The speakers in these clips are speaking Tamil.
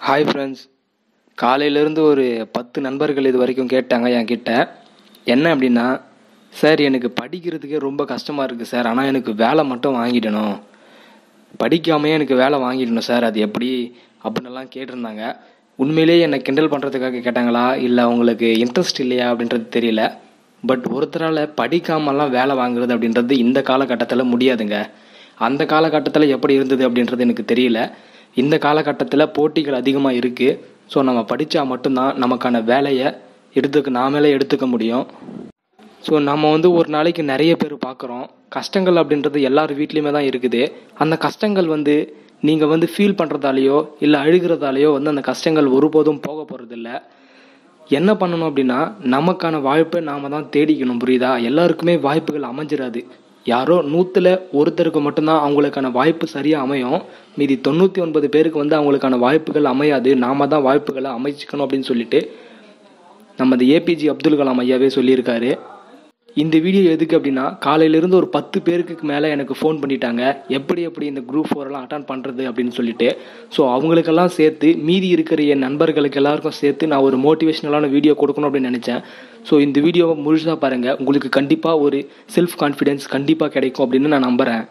ஹாய் ஃப்ரெண்ட்ஸ் காலையிலேருந்து ஒரு பத்து நண்பர்கள் இது வரைக்கும் கேட்டாங்க என்கிட்ட என்ன அப்படின்னா சார் எனக்கு படிக்கிறதுக்கே ரொம்ப கஷ்டமாக இருக்குது சார் ஆனால் எனக்கு வேலை மட்டும் வாங்கிடணும் படிக்காமையே எனக்கு வேலை வாங்கிடணும் சார் அது எப்படி அப்படின்னுலாம் கேட்டிருந்தாங்க உண்மையிலேயே என்னை கிண்டல் பண்ணுறதுக்காக கேட்டாங்களா இல்லை அவங்களுக்கு இன்ட்ரெஸ்ட் இல்லையா அப்படின்றது தெரியல பட் ஒருத்தரால் படிக்காமலாம் வேலை வாங்குறது அப்படின்றது இந்த காலகட்டத்தில் முடியாதுங்க அந்த காலகட்டத்தில் எப்படி இருந்தது அப்படின்றது எனக்கு தெரியல இந்த காலகட்டத்தில் போட்டிகள் அதிகமாக இருக்குது ஸோ நம்ம படித்தா மட்டும்தான் நமக்கான வேலையை எடுத்துக்க நாமளே எடுத்துக்க முடியும் ஸோ நம்ம வந்து ஒரு நாளைக்கு நிறைய பேர் பார்க்குறோம் கஷ்டங்கள் அப்படின்றது எல்லார் வீட்லேயுமே தான் இருக்குது அந்த கஷ்டங்கள் வந்து நீங்கள் வந்து ஃபீல் பண்ணுறதாலேயோ இல்லை அழுகிறதாலேயோ வந்து அந்த கஷ்டங்கள் ஒருபோதும் போக போகிறதில்ல என்ன பண்ணணும் அப்படின்னா நமக்கான வாய்ப்பை நாம தான் தேடிக்கணும் புரியுதா எல்லாருக்குமே வாய்ப்புகள் அமைஞ்சிராது யாரோ நூற்றில் ஒருத்தருக்கு மட்டும்தான் அவங்களுக்கான வாய்ப்பு சரியாக அமையும் மீதி தொண்ணூற்றி ஒன்பது பேருக்கு வந்து அவங்களுக்கான வாய்ப்புகள் அமையாது நாம தான் வாய்ப்புகளை அமைச்சிக்கணும் அப்படின்னு சொல்லிட்டு நமது ஏபிஜே அப்துல் கலாம் ஐயாவே சொல்லியிருக்காரு இந்த வீடியோ எதுக்கு அப்படின்னா காலையிலேருந்து ஒரு பத்து பேருக்கு மேலே எனக்கு ஃபோன் பண்ணிட்டாங்க எப்படி எப்படி இந்த குரூப் ஃபோரெல்லாம் அட்டன் பண்ணுறது அப்படின்னு சொல்லிட்டு ஸோ அவங்களுக்கெல்லாம் சேர்த்து மீதி இருக்கிற என் நண்பர்களுக்கு எல்லாருக்கும் சேர்த்து நான் ஒரு மோட்டிவேஷனலான வீடியோ கொடுக்கணும் அப்படின்னு நினச்சேன் ஸோ இந்த வீடியோவை முழுசாக பாருங்கள் உங்களுக்கு கண்டிப்பாக ஒரு செல்ஃப் கான்ஃபிடென்ஸ் கண்டிப்பாக கிடைக்கும் அப்படின்னு நான் நம்புகிறேன்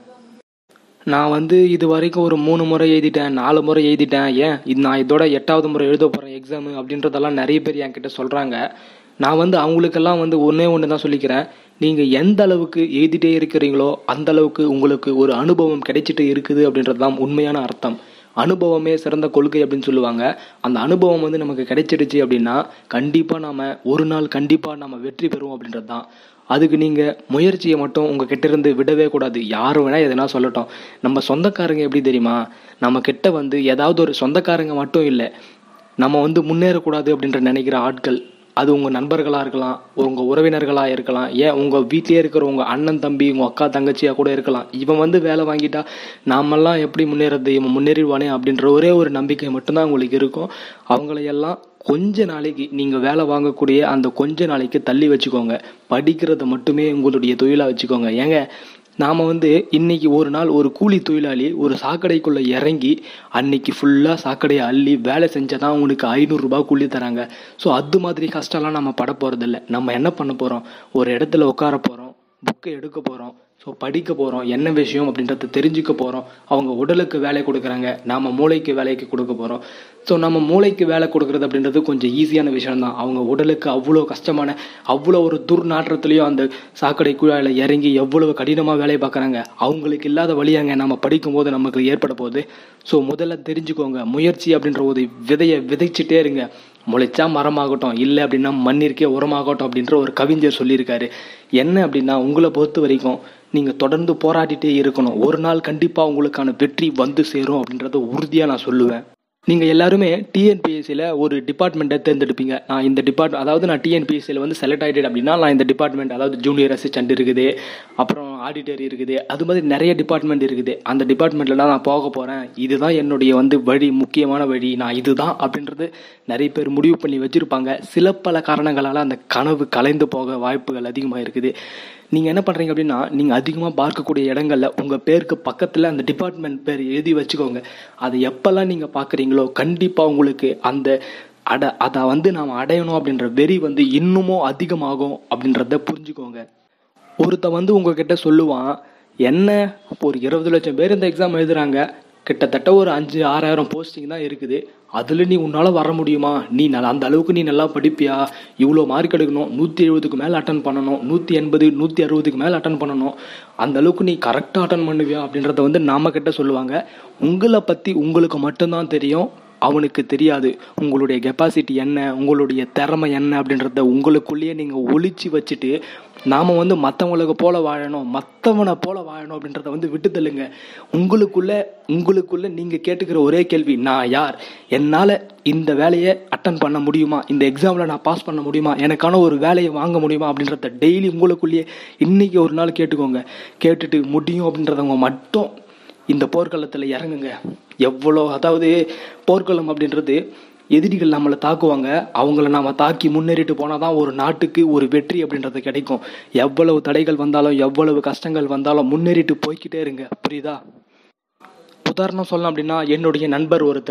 நான் வந்து இது வரைக்கும் ஒரு மூணு முறை எழுதிட்டேன் நாலு முறை எழுதிட்டேன் ஏன் இது நான் இதோட எட்டாவது முறை எழுத போகிறேன் எக்ஸாமு அப்படின்றதெல்லாம் நிறைய பேர் என்கிட்ட சொல்கிறாங்க நான் வந்து அவங்களுக்கெல்லாம் வந்து ஒன்றே ஒன்று தான் சொல்லிக்கிறேன் நீங்கள் எந்த அளவுக்கு எழுதிட்டே இருக்கிறீங்களோ அந்த அளவுக்கு உங்களுக்கு ஒரு அனுபவம் கிடைச்சிட்டு இருக்குது அப்படின்றது தான் உண்மையான அர்த்தம் அனுபவமே சிறந்த கொள்கை அப்படின்னு சொல்லுவாங்க அந்த அனுபவம் வந்து நமக்கு கிடைச்சிடுச்சு அப்படின்னா கண்டிப்பாக நாம் ஒரு நாள் கண்டிப்பாக நம்ம வெற்றி பெறுவோம் அப்படின்றது தான் அதுக்கு நீங்கள் முயற்சியை மட்டும் உங்கள் கிட்ட இருந்து விடவே கூடாது யார் வேணால் எதனா சொல்லட்டும் நம்ம சொந்தக்காரங்க எப்படி தெரியுமா நம்ம கிட்ட வந்து ஏதாவது ஒரு சொந்தக்காரங்க மட்டும் இல்லை நம்ம வந்து முன்னேறக்கூடாது அப்படின்ற நினைக்கிற ஆட்கள் அது உங்கள் நண்பர்களாக இருக்கலாம் உங்கள் உறவினர்களாக இருக்கலாம் ஏன் உங்கள் வீட்டிலே இருக்கிற உங்கள் அண்ணன் தம்பி உங்கள் அக்கா தங்கச்சியாக கூட இருக்கலாம் இவன் வந்து வேலை வாங்கிட்டா நாமெல்லாம் எப்படி முன்னேறது இவன் முன்னேறிடுவானே அப்படின்ற ஒரே ஒரு நம்பிக்கை மட்டும்தான் உங்களுக்கு இருக்கும் அவங்களையெல்லாம் கொஞ்ச நாளைக்கு நீங்கள் வேலை வாங்கக்கூடிய அந்த கொஞ்ச நாளைக்கு தள்ளி வச்சுக்கோங்க படிக்கிறத மட்டுமே உங்களுடைய தொழிலாக வச்சுக்கோங்க ஏங்க நாம் வந்து இன்னைக்கு ஒரு நாள் ஒரு கூலி தொழிலாளி ஒரு சாக்கடைக்குள்ளே இறங்கி அன்னைக்கு ஃபுல்லாக சாக்கடையை அள்ளி வேலை செஞ்சால் தான் அவனுக்கு ஐநூறுரூபா கூலி தராங்க ஸோ அது மாதிரி கஷ்டம்லாம் நம்ம பட போகிறதில்ல நம்ம என்ன பண்ண போகிறோம் ஒரு இடத்துல உட்கார போகிறோம் புக்கை எடுக்க போகிறோம் ஸோ படிக்க போகிறோம் என்ன விஷயம் அப்படின்றத தெரிஞ்சுக்க போகிறோம் அவங்க உடலுக்கு வேலை கொடுக்குறாங்க நாம் மூளைக்கு வேலைக்கு கொடுக்க போகிறோம் ஸோ நம்ம மூளைக்கு வேலை கொடுக்குறது அப்படின்றது கொஞ்சம் ஈஸியான விஷயம் தான் அவங்க உடலுக்கு அவ்வளோ கஷ்டமான அவ்வளோ ஒரு துர்நாற்றத்துலேயும் அந்த சாக்கடை குழாயில் இறங்கி எவ்வளவு கடினமாக வேலையை பார்க்குறாங்க அவங்களுக்கு இல்லாத வழியாங்க நம்ம படிக்கும்போது நமக்கு ஏற்பட போகுது ஸோ முதல்ல தெரிஞ்சுக்கோங்க முயற்சி அப்படின்ற ஒரு விதையை விதைச்சிட்டே இருங்க முளைச்சா மரமாகட்டும் இல்லை அப்படின்னா மண்ணிற்கே உரமாகட்டும் அப்படின்ற ஒரு கவிஞர் சொல்லியிருக்காரு என்ன அப்படின்னா உங்களை பொறுத்த வரைக்கும் நீங்கள் தொடர்ந்து போராடிட்டே இருக்கணும் ஒரு நாள் கண்டிப்பாக உங்களுக்கான வெற்றி வந்து சேரும் அப்படின்றத உறுதியாக நான் சொல்லுவேன் நீங்கள் எல்லாருமே டிஎன்பிஎஸ்சியில் ஒரு டிபார்ட்மெண்ட்டை தேர்ந்தெடுப்பீங்க நான் இந்த டிபார்ட் அதாவது நான் டிஎன்பிஎஸ்சியில் வந்து செலக்ட் ஆகிட்டேன் அப்படின்னா நான் இந்த டிபார்ட்மெண்ட் அதாவது ஜூனியர் அசிஸ்டன்ட் இருக்குது அப்புறம் ஆடிட்டர் இருக்குது அது மாதிரி நிறைய டிபார்ட்மெண்ட் இருக்குது அந்த டிபார்ட்மெண்ட்டில் நான் போக போகிறேன் இதுதான் என்னுடைய வந்து வழி முக்கியமான வழி நான் இதுதான் அப்படின்றது நிறைய பேர் முடிவு பண்ணி வச்சுருப்பாங்க சில பல காரணங்களால் அந்த கனவு கலைந்து போக வாய்ப்புகள் அதிகமாக இருக்குது நீங்கள் என்ன பண்ணுறீங்க அப்படின்னா நீங்கள் அதிகமாக பார்க்கக்கூடிய இடங்களில் உங்கள் பேருக்கு பக்கத்தில் அந்த டிபார்ட்மெண்ட் பேர் எழுதி வச்சுக்கோங்க அதை எப்போல்லாம் நீங்கள் பார்க்குறீங்களோ கண்டிப்பாக உங்களுக்கு அந்த அட அதை வந்து நாம் அடையணும் அப்படின்ற வெறி வந்து இன்னமும் அதிகமாகும் அப்படின்றத புரிஞ்சுக்கோங்க ஒருத்த வந்து உங்ககிட்ட சொல்லுவான் என்ன ஒரு இருபது லட்சம் பேர் இந்த எக்ஸாம் எழுதுறாங்க கிட்டத்தட்ட ஒரு அஞ்சு ஆறாயிரம் போஸ்டிங் தான் இருக்குது அதில் நீ உன்னால் வர முடியுமா நீ நல்லா அந்த அளவுக்கு நீ நல்லா படிப்பியா இவ்வளோ மார்க் எடுக்கணும் நூற்றி எழுபதுக்கு மேலே அட்டன் பண்ணணும் நூற்றி எண்பது நூற்றி அறுபதுக்கு மேலே அட்டன் பண்ணணும் அந்த அளவுக்கு நீ கரெக்டாக அட்டன் பண்ணுவியா அப்படின்றத வந்து நாம கிட்ட சொல்லுவாங்க உங்களை பற்றி உங்களுக்கு மட்டும்தான் தெரியும் அவனுக்கு தெரியாது உங்களுடைய கெப்பாசிட்டி என்ன உங்களுடைய திறமை என்ன அப்படின்றத உங்களுக்குள்ளேயே நீங்கள் ஒழிச்சு வச்சுட்டு நாம் வந்து மற்றவங்களுக்கு போல வாழணும் மற்றவனை போல வாழணும் அப்படின்றத வந்து விட்டு தள்ளுங்க உங்களுக்குள்ள உங்களுக்குள்ள நீங்கள் கேட்டுக்கிற ஒரே கேள்வி நான் யார் என்னால் இந்த வேலையை அட்டன் பண்ண முடியுமா இந்த எக்ஸாமில் நான் பாஸ் பண்ண முடியுமா எனக்கான ஒரு வேலையை வாங்க முடியுமா அப்படின்றத டெய்லி உங்களுக்குள்ளேயே இன்னைக்கு ஒரு நாள் கேட்டுக்கோங்க கேட்டுட்டு முடியும் அப்படின்றதவங்க மட்டும் இந்த போர்க்களத்தில் இறங்குங்க எவ்வளோ அதாவது போர்க்களம் அப்படின்றது எதிரிகள் நம்மளை தாக்குவாங்க அவங்கள நாம் தாக்கி முன்னேறிட்டு போனால் தான் ஒரு நாட்டுக்கு ஒரு வெற்றி அப்படின்றது கிடைக்கும் எவ்வளவு தடைகள் வந்தாலும் எவ்வளவு கஷ்டங்கள் வந்தாலும் முன்னேறிட்டு போய்க்கிட்டே இருங்க புரியுதா உதாரணம் சொல்லலாம் அப்படின்னா என்னுடைய நண்பர் ஒருத்தர்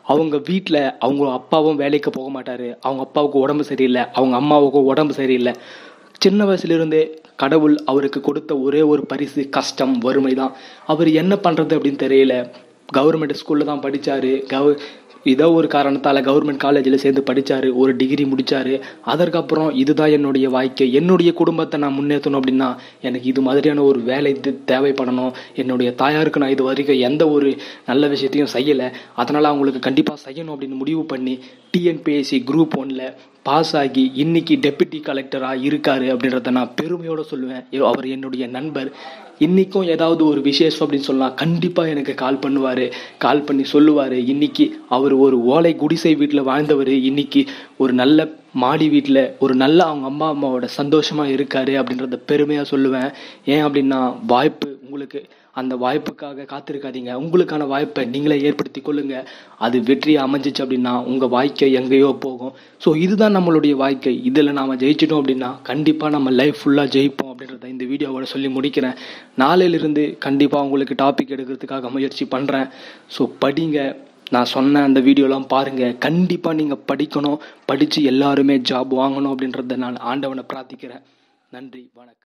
அவங்க வீட்டில் அவங்க அப்பாவும் வேலைக்கு போக மாட்டார் அவங்க அப்பாவுக்கு உடம்பு சரியில்லை அவங்க அம்மாவுக்கும் உடம்பு சரியில்லை சின்ன வயசுலேருந்தே கடவுள் அவருக்கு கொடுத்த ஒரே ஒரு பரிசு கஷ்டம் வறுமை தான் அவர் என்ன பண்ணுறது அப்படின்னு தெரியல கவர்மெண்ட் ஸ்கூலில் தான் படித்தார் கவ ஏதோ ஒரு காரணத்தால் கவர்மெண்ட் காலேஜில் சேர்ந்து படித்தார் ஒரு டிகிரி முடித்தார் அதற்கப்புறம் இதுதான் என்னுடைய வாழ்க்கை என்னுடைய குடும்பத்தை நான் முன்னேற்றணும் அப்படின்னா எனக்கு இது மாதிரியான ஒரு வேலை இது தேவைப்படணும் என்னுடைய தாயாருக்கு நான் இது வரைக்கும் எந்த ஒரு நல்ல விஷயத்தையும் செய்யலை அதனால் அவங்களுக்கு கண்டிப்பாக செய்யணும் அப்படின்னு முடிவு பண்ணி டிஎன்பிஎஸ்சி குரூப் ஒன்ல பாஸ் ஆகி இன்னைக்கு டெப்யூட்டி கலெக்டராக இருக்காரு அப்படின்றத நான் பெருமையோடு சொல்லுவேன் ஐயோ, அவர் என்னுடைய நண்பர் இன்னைக்கும் ஏதாவது ஒரு விசேஷம் அப்படின்னு சொல்லலாம் கண்டிப்பாக எனக்கு கால் பண்ணுவார் கால் பண்ணி சொல்லுவார் இன்னைக்கு அவர் ஒரு ஓலை குடிசை வீட்டில் வாழ்ந்தவர் இன்னைக்கு ஒரு நல்ல மாடி வீட்டில் ஒரு நல்ல அவங்க அம்மா அம்மாவோட சந்தோஷமாக இருக்காரு அப்படின்றத பெருமையாக சொல்லுவேன் ஏன் அப்படின்னா வாய்ப்பு உங்களுக்கு அந்த வாய்ப்புக்காக காத்திருக்காதீங்க உங்களுக்கான வாய்ப்பை நீங்களே ஏற்படுத்தி கொள்ளுங்க அது வெற்றி அமைஞ்சிச்சு அப்படின்னா உங்கள் வாழ்க்கை எங்கேயோ போகும் ஸோ இதுதான் நம்மளுடைய வாழ்க்கை இதில் நாம் ஜெயிச்சிட்டோம் அப்படின்னா கண்டிப்பாக நம்ம லைஃப் ஃபுல்லாக ஜெயிப்போம் அப்படின்றத இந்த வீடியோவோட சொல்லி முடிக்கிறேன் நாளையிலிருந்து கண்டிப்பாக உங்களுக்கு டாபிக் எடுக்கிறதுக்காக முயற்சி பண்ணுறேன் ஸோ படிங்க நான் சொன்ன அந்த வீடியோலாம் பாருங்கள் கண்டிப்பாக நீங்கள் படிக்கணும் படித்து எல்லாருமே ஜாப் வாங்கணும் அப்படின்றத நான் ஆண்டவனை பிரார்த்திக்கிறேன் நன்றி வணக்கம்